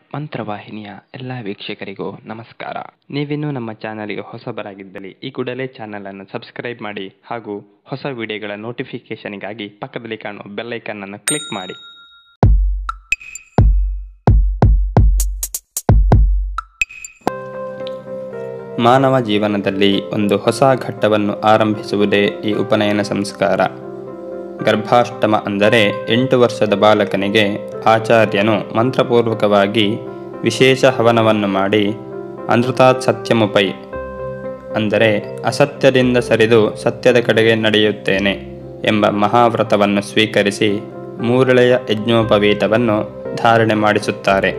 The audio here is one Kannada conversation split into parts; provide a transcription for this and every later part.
ಮಂತ್ರವಾಹಿನಿಯ ಎಲ್ಲ ವೀಕ್ಷಕರಿಗೂ ನಮಸ್ಕಾರ ನೀವಿನ್ನೂ ನಮ್ಮ ಚಾನಲ್ಗೆ ಹೊಸಬರಾಗಿದ್ದಲ್ಲಿ ಈ ಕೂಡಲೇ ಚಾನಲನ್ನು ಸಬ್ಸ್ಕ್ರೈಬ್ ಮಾಡಿ ಹಾಗೂ ಹೊಸ ವಿಡಿಯೋಗಳ ನೋಟಿಫಿಕೇಷನ್ಗಾಗಿ ಪಕ್ಕದಲ್ಲಿ ಕಾಣುವ ಬೆಲ್ಲೈಕನ್ ಅನ್ನು ಕ್ಲಿಕ್ ಮಾಡಿ ಮಾನವ ಜೀವನದಲ್ಲಿ ಒಂದು ಹೊಸ ಘಟ್ಟವನ್ನು ಆರಂಭಿಸುವುದೇ ಈ ಉಪನಯನ ಸಂಸ್ಕಾರ ಗರ್ಭಾಷ್ಟಮ ಅಂದರೆ ಎಂಟು ವರ್ಷದ ಬಾಲಕನಿಗೆ ಆಚಾರ್ಯನು ಮಂತ್ರಪೂರ್ವಕವಾಗಿ ವಿಶೇಷ ಹವನವನ್ನು ಮಾಡಿ ಅನೃತಾತ್ ಸತ್ಯಮುಪೈ ಅಂದರೆ ಅಸತ್ಯದಿಂದ ಸರಿದು ಸತ್ಯದ ಕಡೆಗೆ ನಡೆಯುತ್ತೇನೆ ಎಂಬ ಮಹಾವ್ರತವನ್ನು ಸ್ವೀಕರಿಸಿ ಮೂರಳೆಯ ಯಜ್ಞೋಪವೀತವನ್ನು ಧಾರಣೆ ಮಾಡಿಸುತ್ತಾರೆ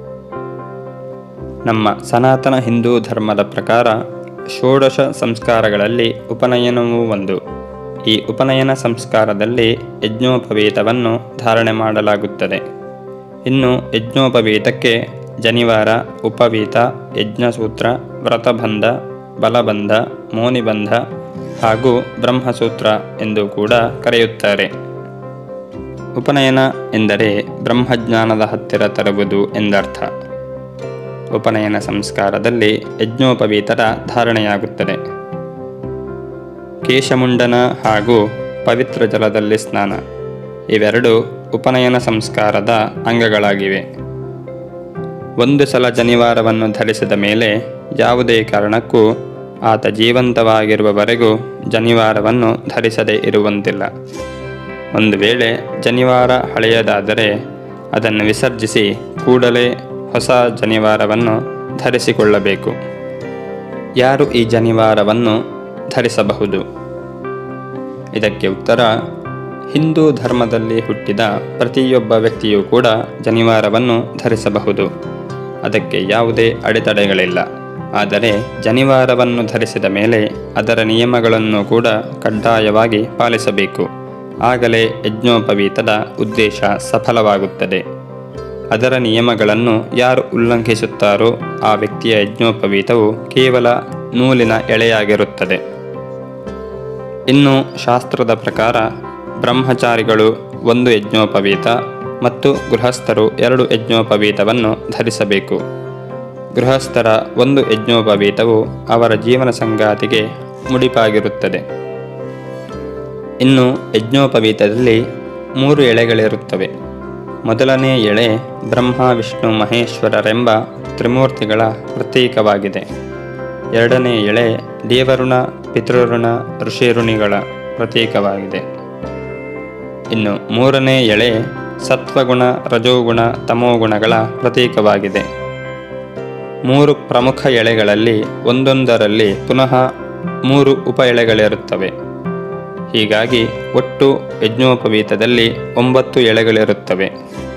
ನಮ್ಮ ಸನಾತನ ಹಿಂದೂ ಧರ್ಮದ ಪ್ರಕಾರ ಷೋಡಶ ಸಂಸ್ಕಾರಗಳಲ್ಲಿ ಉಪನಯನವೂ ಒಂದು ಈ ಉಪನಯನ ಸಂಸ್ಕಾರದಲ್ಲಿ ಯಜ್ಞೋಪವೀತವನ್ನು ಧಾರಣೆ ಮಾಡಲಾಗುತ್ತದೆ ಇನ್ನು ಯಜ್ಞೋಪವೀತಕ್ಕೆ ಜನಿವಾರ ಉಪವೀತ ಯಜ್ಞಸೂತ್ರ ವ್ರತಬಂಧ ಬಲಬಂಧ ಮೋನಿಬಂಧ ಹಾಗೂ ಬ್ರಹ್ಮಸೂತ್ರ ಎಂದು ಕೂಡ ಕರೆಯುತ್ತಾರೆ ಉಪನಯನ ಎಂದರೆ ಬ್ರಹ್ಮಜ್ಞಾನದ ಹತ್ತಿರ ತರುವುದು ಎಂದರ್ಥ ಉಪನಯನ ಸಂಸ್ಕಾರದಲ್ಲಿ ಯಜ್ಞೋಪವೀತರ ಧಾರಣೆಯಾಗುತ್ತದೆ ಕೇಶಮುಂಡನ ಹಾಗೂ ಪವಿತ್ರ ಜಲದಲ್ಲಿ ಸ್ನಾನ ಇವೆರಡು ಉಪನಯನ ಸಂಸ್ಕಾರದ ಅಂಗಗಳಾಗಿವೆ ಒಂದು ಸಲ ಜನಿವಾರವನ್ನು ಧರಿಸಿದ ಮೇಲೆ ಯಾವುದೇ ಕಾರಣಕ್ಕೂ ಆತ ಜೀವಂತವಾಗಿರುವವರೆಗೂ ಜನಿವಾರವನ್ನು ಧರಿಸದೇ ಇರುವಂತಿಲ್ಲ ಒಂದು ವೇಳೆ ಜನಿವಾರ ಹಳೆಯದಾದರೆ ಅದನ್ನು ವಿಸರ್ಜಿಸಿ ಕೂಡಲೇ ಹೊಸ ಜನಿವಾರವನ್ನು ಧರಿಸಿಕೊಳ್ಳಬೇಕು ಯಾರು ಈ ಜನಿವಾರವನ್ನು ಧರಿಸಬಹುದು ಇದಕ್ಕೆ ಉತ್ತರ ಹಿಂದೂ ಧರ್ಮದಲ್ಲಿ ಹುಟ್ಟಿದ ಪ್ರತಿಯೊಬ್ಬ ವ್ಯಕ್ತಿಯೂ ಕೂಡ ಜನಿವಾರವನ್ನು ಧರಿಸಬಹುದು ಅದಕ್ಕೆ ಯಾವುದೇ ಅಡೆತಡೆಗಳಿಲ್ಲ ಆದರೆ ಜನಿವಾರವನ್ನು ಧರಿಸಿದ ಮೇಲೆ ಅದರ ನಿಯಮಗಳನ್ನು ಕೂಡ ಕಡ್ಡಾಯವಾಗಿ ಪಾಲಿಸಬೇಕು ಆಗಲೇ ಯಜ್ಞೋಪವೀತದ ಉದ್ದೇಶ ಸಫಲವಾಗುತ್ತದೆ ಅದರ ನಿಯಮಗಳನ್ನು ಯಾರು ಉಲ್ಲಂಘಿಸುತ್ತಾರೋ ಆ ವ್ಯಕ್ತಿಯ ಯಜ್ಞೋಪವೀತವು ಕೇವಲ ನೂಲಿನ ಎಳೆಯಾಗಿರುತ್ತದೆ ಇನ್ನು ಶಾಸ್ತ್ರದ ಪ್ರಕಾರ ಬ್ರಹ್ಮಚಾರಿಗಳು ಒಂದು ಯಜ್ಞೋಪವೀತ ಮತ್ತು ಗೃಹಸ್ಥರು ಎರಡು ಯಜ್ಞೋಪವೀತವನ್ನು ಧರಿಸಬೇಕು ಗೃಹಸ್ಥರ ಒಂದು ಯಜ್ಞೋಪವೀತವು ಅವರ ಜೀವನ ಸಂಗಾತಿಗೆ ಮುಡಿಪಾಗಿರುತ್ತದೆ ಇನ್ನು ಯಜ್ಞೋಪವೀತದಲ್ಲಿ ಮೂರು ಎಳೆಗಳಿರುತ್ತವೆ ಮೊದಲನೇ ಎಳೆ ಬ್ರಹ್ಮ ವಿಷ್ಣು ಮಹೇಶ್ವರರೆಂಬ ತ್ರಿಮೂರ್ತಿಗಳ ಪ್ರತೀಕವಾಗಿದೆ ಎರಡನೇ ಎಳೆ ದೇವಋಣ ಪಿತೃಋಣ ಋಷಿಋಣಿಗಳ ಪ್ರತೀಕವಾಗಿದೆ ಇನ್ನು ಮೂರನೇ ಎಳೆ ಸತ್ವಗುಣ ರಜೋಗುಣ ತಮೋಗುಣಗಳ ಪ್ರತೀಕವಾಗಿದೆ ಮೂರು ಪ್ರಮುಖ ಎಳೆಗಳಲ್ಲಿ ಒಂದೊಂದರಲ್ಲಿ ಪುನಃ ಮೂರು ಉಪ ಎಳೆಗಳಿರುತ್ತವೆ ಹೀಗಾಗಿ ಒಟ್ಟು ಯಜ್ಞೋಪವೀತದಲ್ಲಿ ಒಂಬತ್ತು ಎಳೆಗಳಿರುತ್ತವೆ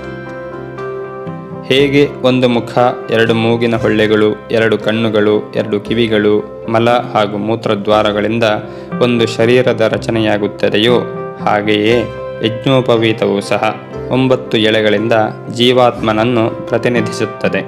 ಹೇಗೆ ಒಂದು ಮುಖ ಎರಡು ಮೂಗಿನ ಹೊಳ್ಳೆಗಳು ಎರಡು ಕಣ್ಣುಗಳು ಎರಡು ಕಿವಿಗಳು ಮಲ ಹಾಗೂ ಮೂತ್ರದ್ವಾರಗಳಿಂದ ಒಂದು ಶರೀರದ ರಚನೆಯಾಗುತ್ತದೆಯೋ ಹಾಗೆಯೇ ಯಜ್ಞೋಪವೀತವೂ ಸಹ ಒಂಬತ್ತು ಎಳೆಗಳಿಂದ ಜೀವಾತ್ಮನನ್ನು ಪ್ರತಿನಿಧಿಸುತ್ತದೆ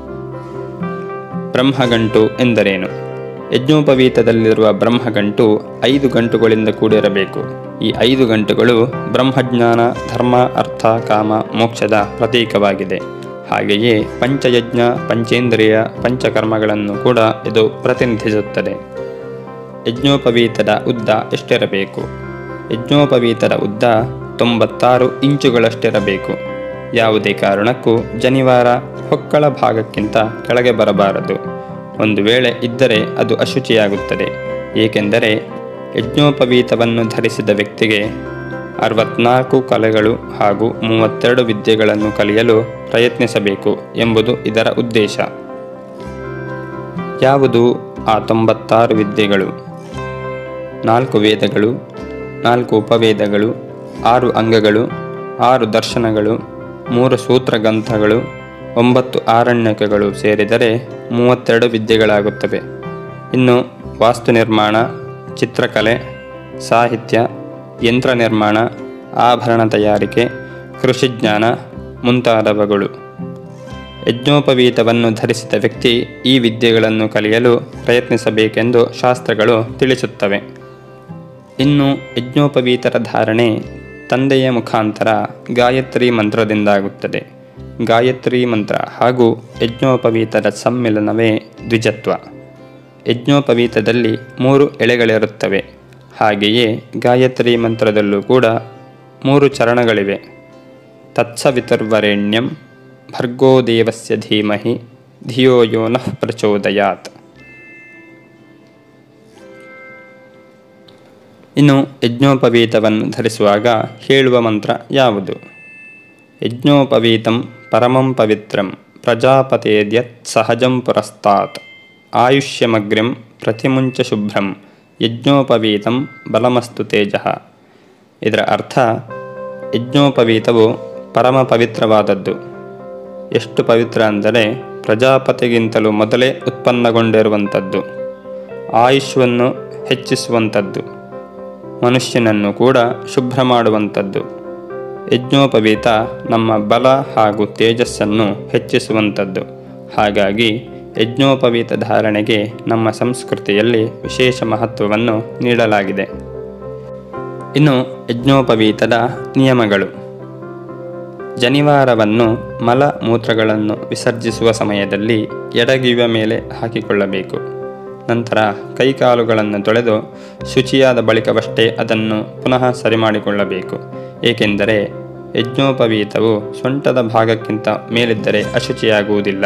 ಬ್ರಹ್ಮಗಂಟು ಎಂದರೇನು ಯಜ್ಞೋಪವೀತದಲ್ಲಿರುವ ಬ್ರಹ್ಮಗಂಟು ಐದು ಗಂಟುಗಳಿಂದ ಕೂಡಿರಬೇಕು ಈ ಐದು ಗಂಟುಗಳು ಬ್ರಹ್ಮಜ್ಞಾನ ಧರ್ಮ ಅರ್ಥ ಕಾಮ ಮೋಕ್ಷದ ಪ್ರತೀಕವಾಗಿದೆ ಹಾಗೆಯೇ ಪಂಚಯಜ್ಞ ಪಂಚೇಂದ್ರಿಯ ಪಂಚಕರ್ಮಗಳನ್ನು ಕೂಡ ಇದು ಪ್ರತಿನಿಧಿಸುತ್ತದೆ ಯಜ್ಞೋಪವೀತದ ಉದ್ದ ಎಷ್ಟಿರಬೇಕು ಯಜ್ಞೋಪವೀತದ ಉದ್ದ ತೊಂಬತ್ತಾರು ಇಂಚುಗಳಷ್ಟಿರಬೇಕು ಯಾವುದೇ ಕಾರಣಕ್ಕೂ ಜನಿವಾರ ಹೊಕ್ಕಳ ಭಾಗಕ್ಕಿಂತ ಕೆಳಗೆ ಬರಬಾರದು ಒಂದು ವೇಳೆ ಇದ್ದರೆ ಅದು ಅಶುಚಿಯಾಗುತ್ತದೆ ಏಕೆಂದರೆ ಯಜ್ಞೋಪವೀತವನ್ನು ಧರಿಸಿದ ವ್ಯಕ್ತಿಗೆ ಅರವತ್ನಾಲ್ಕು ಕಲೆಗಳು ಹಾಗೂ ಮೂವತ್ತೆರಡು ವಿದ್ಯೆಗಳನ್ನು ಕಲಿಯಲು ಪ್ರಯತ್ನಿಸಬೇಕು ಎಂಬುದು ಇದರ ಉದ್ದೇಶ ಯಾವುದು ಆ ತೊಂಬತ್ತಾರು ವಿದ್ಯೆಗಳು ನಾಲ್ಕು ವೇದಗಳು ನಾಲ್ಕು ಉಪವೇದಗಳು ಆರು ಅಂಗಗಳು ಆರು ದರ್ಶನಗಳು ಮೂರು ಸೂತ್ರಗ್ರಂಥಗಳು ಒಂಬತ್ತು ಆರಣ್ಯಕಗಳು ಸೇರಿದರೆ ಮೂವತ್ತೆರಡು ವಿದ್ಯೆಗಳಾಗುತ್ತವೆ ಇನ್ನು ವಾಸ್ತು ನಿರ್ಮಾಣ ಚಿತ್ರಕಲೆ ಸಾಹಿತ್ಯ ಯಂತ್ರ ನಿರ್ಮಾಣ ಆಭರಣ ತಯಾರಿಕೆ ಕೃಷಿಜ್ಞಾನ ಮುಂತಾದವುಗಳು ಯಜ್ಞೋಪವೀತವನ್ನು ಧರಿಸಿದ ವ್ಯಕ್ತಿ ಈ ವಿದ್ಯೆಗಳನ್ನು ಕಲಿಯಲು ಪ್ರಯತ್ನಿಸಬೇಕೆಂದು ಶಾಸ್ತ್ರಗಳು ತಿಳಿಸುತ್ತವೆ ಇನ್ನು ಯಜ್ಞೋಪವೀತರ ಧಾರಣೆ ತಂದೆಯ ಮುಖಾಂತರ ಗಾಯತ್ರಿ ಮಂತ್ರದಿಂದಾಗುತ್ತದೆ ಗಾಯತ್ರಿ ಮಂತ್ರ ಹಾಗೂ ಯಜ್ಞೋಪವೀತದ ಸಮ್ಮಿಲನವೇ ದ್ವಿಜತ್ವ ಯಜ್ಞೋಪವೀತದಲ್ಲಿ ಮೂರು ಎಳೆಗಳಿರುತ್ತವೆ ಹಾಗೆಯೇ ಗಾಯತ್ರಿ ಮಂತ್ರದಲ್ಲೂ ಕೂಡ ಮೂರು ಚರಣಗಳಿವೆ ತತ್ಸವಿತುರ್ವರೆಣ್ಯಂ ಭರ್ಗೋ ದೇವಸ್ಯ ಧೀಮಹಿ ಧಿಯೋ ಯೋ ನಃ ಪ್ರಚೋದಯಾತ್ ಇನ್ನು ಯಜ್ಞೋಪವೀತವನ್ನು ಧರಿಸುವಾಗ ಹೇಳುವ ಮಂತ್ರ ಯಾವುದು ಯಜ್ಞೋಪವೀತಂ ಪರಮಂ ಪವಿತ್ರಂ ಪ್ರಜಾಪತೇದ್ಯತ್ ಸಹಜಂ ಪುರಸ್ತಾತ್ ಆಯುಷ್ಯಮಗ್ರ್ಯಂ ಪ್ರತಿಮುಂಚ ಶುಭ್ರಂ ಯಜ್ಞೋಪವೀತಂ ಬಲಮಸ್ತು ತೇಜ ಇದರ ಅರ್ಥ ಯಜ್ಞೋಪವೀತವು ಪರಮ ಪವಿತ್ರವಾದದ್ದು ಎಷ್ಟು ಪವಿತ್ರ ಅಂದರೆ ಪ್ರಜಾಪತಿಗಿಂತಲೂ ಮೊದಲೇ ಉತ್ಪನ್ನಗೊಂಡಿರುವಂಥದ್ದು ಆಯುಷ್ವನ್ನು ಹೆಚ್ಚಿಸುವಂಥದ್ದು ಮನುಷ್ಯನನ್ನು ಕೂಡ ಶುಭ್ರ ಮಾಡುವಂಥದ್ದು ಯಜ್ಞೋಪವೀತ ನಮ್ಮ ಬಲ ಹಾಗೂ ತೇಜಸ್ಸನ್ನು ಹೆಚ್ಚಿಸುವಂಥದ್ದು ಹಾಗಾಗಿ ಯಜ್ಞೋಪವೀತ ಧಾರಣೆಗೆ ನಮ್ಮ ಸಂಸ್ಕೃತಿಯಲ್ಲಿ ವಿಶೇಷ ಮಹತ್ವವನ್ನು ನೀಡಲಾಗಿದೆ ಇನ್ನು ಯಜ್ಞೋಪವೀತದ ನಿಯಮಗಳು ಜನಿವಾರವನ್ನು ಮಲ ಮೂತ್ರಗಳನ್ನು ವಿಸರ್ಜಿಸುವ ಸಮಯದಲ್ಲಿ ಎಡಗಿವ ಮೇಲೆ ಹಾಕಿಕೊಳ್ಳಬೇಕು ನಂತರ ಕೈಕಾಲುಗಳನ್ನು ತೊಳೆದು ಶುಚಿಯಾದ ಬಳಿಕವಷ್ಟೇ ಅದನ್ನು ಪುನಃ ಸರಿ ಮಾಡಿಕೊಳ್ಳಬೇಕು ಏಕೆಂದರೆ ಯಜ್ಞೋಪವೀತವು ಸೊಂಟದ ಭಾಗಕ್ಕಿಂತ ಮೇಲಿದ್ದರೆ ಅಶುಚಿಯಾಗುವುದಿಲ್ಲ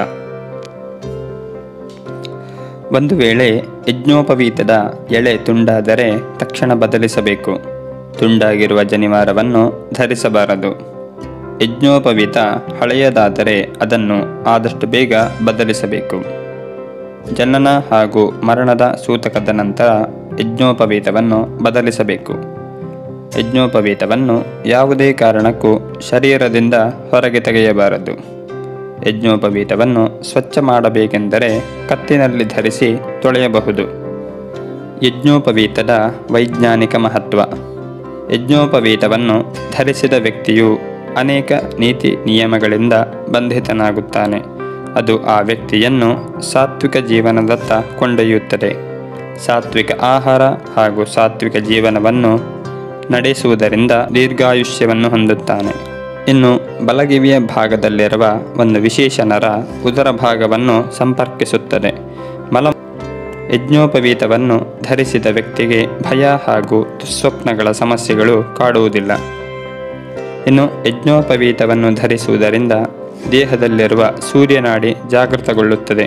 ಒಂದು ವೇಳೆ ಯಜ್ಞೋಪವೀತದ ಎಳೆ ತುಂಡಾದರೆ ತಕ್ಷಣ ಬದಲಿಸಬೇಕು ತುಂಡಾಗಿರುವ ಜನಿವಾರವನ್ನು ಧರಿಸಬಾರದು ಯಜ್ಞೋಪವೀತ ಹಳೆಯದಾದರೆ ಅದನ್ನು ಆದಷ್ಟು ಬೇಗ ಬದಲಿಸಬೇಕು ಜನನ ಹಾಗೂ ಮರಣದ ಸೂತಕದ ನಂತರ ಯಜ್ಞೋಪವೀತವನ್ನು ಬದಲಿಸಬೇಕು ಯಜ್ಞೋಪವೀತವನ್ನು ಯಾವುದೇ ಕಾರಣಕ್ಕೂ ಶರೀರದಿಂದ ಹೊರಗೆ ತೆಗೆಯಬಾರದು ಯಜ್ಞೋಪವೀತವನ್ನು ಸ್ವಚ್ಛ ಮಾಡಬೇಕೆಂದರೆ ಕತ್ತಿನಲ್ಲಿ ಧರಿಸಿ ತೊಳೆಯಬಹುದು ಯಜ್ಞೋಪವೀತದ ವೈಜ್ಞಾನಿಕ ಮಹತ್ವ ಯಜ್ಞೋಪವೀತವನ್ನು ಧರಿಸಿದ ವ್ಯಕ್ತಿಯು ಅನೇಕ ನೀತಿ ನಿಯಮಗಳಿಂದ ಬಂಧಿತನಾಗುತ್ತಾನೆ ಅದು ಆ ವ್ಯಕ್ತಿಯನ್ನು ಸಾತ್ವಿಕ ಜೀವನದತ್ತ ಕೊಂಡೊಯ್ಯುತ್ತದೆ ಸಾತ್ವಿಕ ಆಹಾರ ಹಾಗೂ ಸಾತ್ವಿಕ ಜೀವನವನ್ನು ನಡೆಸುವುದರಿಂದ ದೀರ್ಘಾಯುಷ್ಯವನ್ನು ಹೊಂದುತ್ತಾನೆ ಇನ್ನು ಬಲಗಿವಿಯ ಭಾಗದಲ್ಲಿರುವ ಒಂದು ವಿಶೇಷ ನರ ಉದರ ಭಾಗವನ್ನು ಸಂಪರ್ಕಿಸುತ್ತದೆ ಮಲ ಯಜ್ಞೋಪವೀತವನ್ನು ಧರಿಸಿದ ವ್ಯಕ್ತಿಗೆ ಭಯ ಹಾಗೂ ದುಸ್ವಪ್ನಗಳ ಸಮಸ್ಯೆಗಳು ಕಾಡುವುದಿಲ್ಲ ಇನ್ನು ಯಜ್ಞೋಪವೀತವನ್ನು ಧರಿಸುವುದರಿಂದ ದೇಹದಲ್ಲಿರುವ ಸೂರ್ಯನಾಡಿ ಜಾಗೃತಗೊಳ್ಳುತ್ತದೆ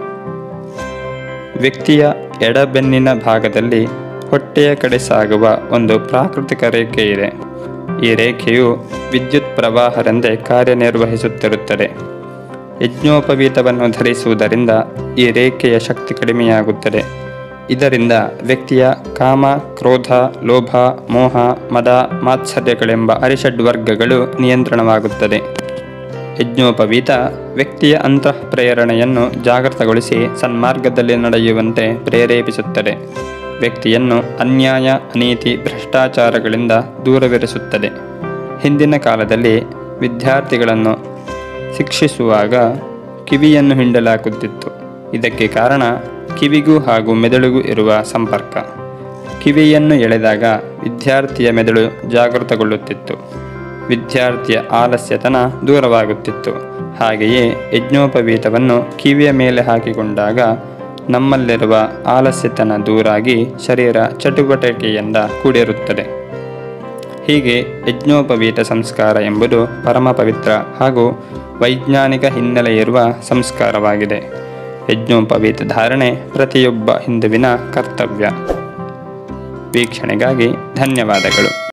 ವ್ಯಕ್ತಿಯ ಎಡಬೆನ್ನಿನ ಭಾಗದಲ್ಲಿ ಹೊಟ್ಟೆಯ ಕಡೆ ಸಾಗುವ ಒಂದು ಪ್ರಾಕೃತಿಕ ರೇಖೆ ಇದೆ ಈ ರೇಖೆಯು ವಿದ್ಯುತ್ ಪ್ರವಾಹದಂತೆ ಕಾರ್ಯನಿರ್ವಹಿಸುತ್ತಿರುತ್ತದೆ ಯಜ್ಞೋಪವೀತವನ್ನು ಧರಿಸುವುದರಿಂದ ಈ ರೇಖೆಯ ಶಕ್ತಿ ಕಡಿಮೆಯಾಗುತ್ತದೆ ಇದರಿಂದ ವ್ಯಕ್ತಿಯ ಕಾಮ ಕ್ರೋಧ ಲೋಭ ಮೋಹ ಮದ ಮಾತ್ಸರ್ಯಗಳೆಂಬ ಅರಿಷಡ್ ವರ್ಗಗಳು ನಿಯಂತ್ರಣವಾಗುತ್ತದೆ ಯಜ್ಞೋಪವೀತ ವ್ಯಕ್ತಿಯ ಅಂತಃ ಪ್ರೇರಣೆಯನ್ನು ಜಾಗೃತಗೊಳಿಸಿ ಸನ್ಮಾರ್ಗದಲ್ಲಿ ನಡೆಯುವಂತೆ ಪ್ರೇರೇಪಿಸುತ್ತದೆ ವ್ಯಕ್ತಿಯನ್ನು ಅನ್ಯಾಯ ಅನೀತಿ ಭ್ರಷ್ಟಾಚಾರಗಳಿಂದ ದೂರವಿರಿಸುತ್ತದೆ ಹಿಂದಿನ ಕಾಲದಲ್ಲಿ ವಿದ್ಯಾರ್ಥಿಗಳನ್ನು ಶಿಕ್ಷಿಸುವಾಗ ಕಿವಿಯನ್ನು ಹಿಂಡಲಾಗುತ್ತಿತ್ತು ಇದಕ್ಕೆ ಕಾರಣ ಕಿವಿಗೂ ಹಾಗೂ ಮೆದುಳಿಗೂ ಇರುವ ಸಂಪರ್ಕ ಕಿವಿಯನ್ನು ಎಳೆದಾಗ ವಿದ್ಯಾರ್ಥಿಯ ಮೆದುಳು ಜಾಗೃತಗೊಳ್ಳುತ್ತಿತ್ತು ವಿದ್ಯಾರ್ಥಿಯ ಆಲಸ್ಯತನ ದೂರವಾಗುತ್ತಿತ್ತು ಹಾಗೆಯೇ ಯಜ್ಞೋಪವೀತವನ್ನು ಕಿವಿಯ ಮೇಲೆ ಹಾಕಿಕೊಂಡಾಗ ನಮ್ಮಲ್ಲಿರುವ ಆಲಸ್ಯತನ ದೂರಾಗಿ ಶರೀರ ಚಟುವಟಿಕೆಯಿಂದ ಕೂಡಿರುತ್ತದೆ ಹೀಗೆ ಯಜ್ಞೋಪವೀತ ಸಂಸ್ಕಾರ ಎಂಬುದು ಪರಮ ಪವಿತ್ರ ಹಾಗೂ ವೈಜ್ಞಾನಿಕ ಹಿನ್ನೆಲೆ ಇರುವ ಸಂಸ್ಕಾರವಾಗಿದೆ ಯಜ್ಞೋಪವೀತ ಧಾರಣೆ ಪ್ರತಿಯೊಬ್ಬ ಹಿಂದುವಿನ ಕರ್ತವ್ಯ ವೀಕ್ಷಣೆಗಾಗಿ ಧನ್ಯವಾದಗಳು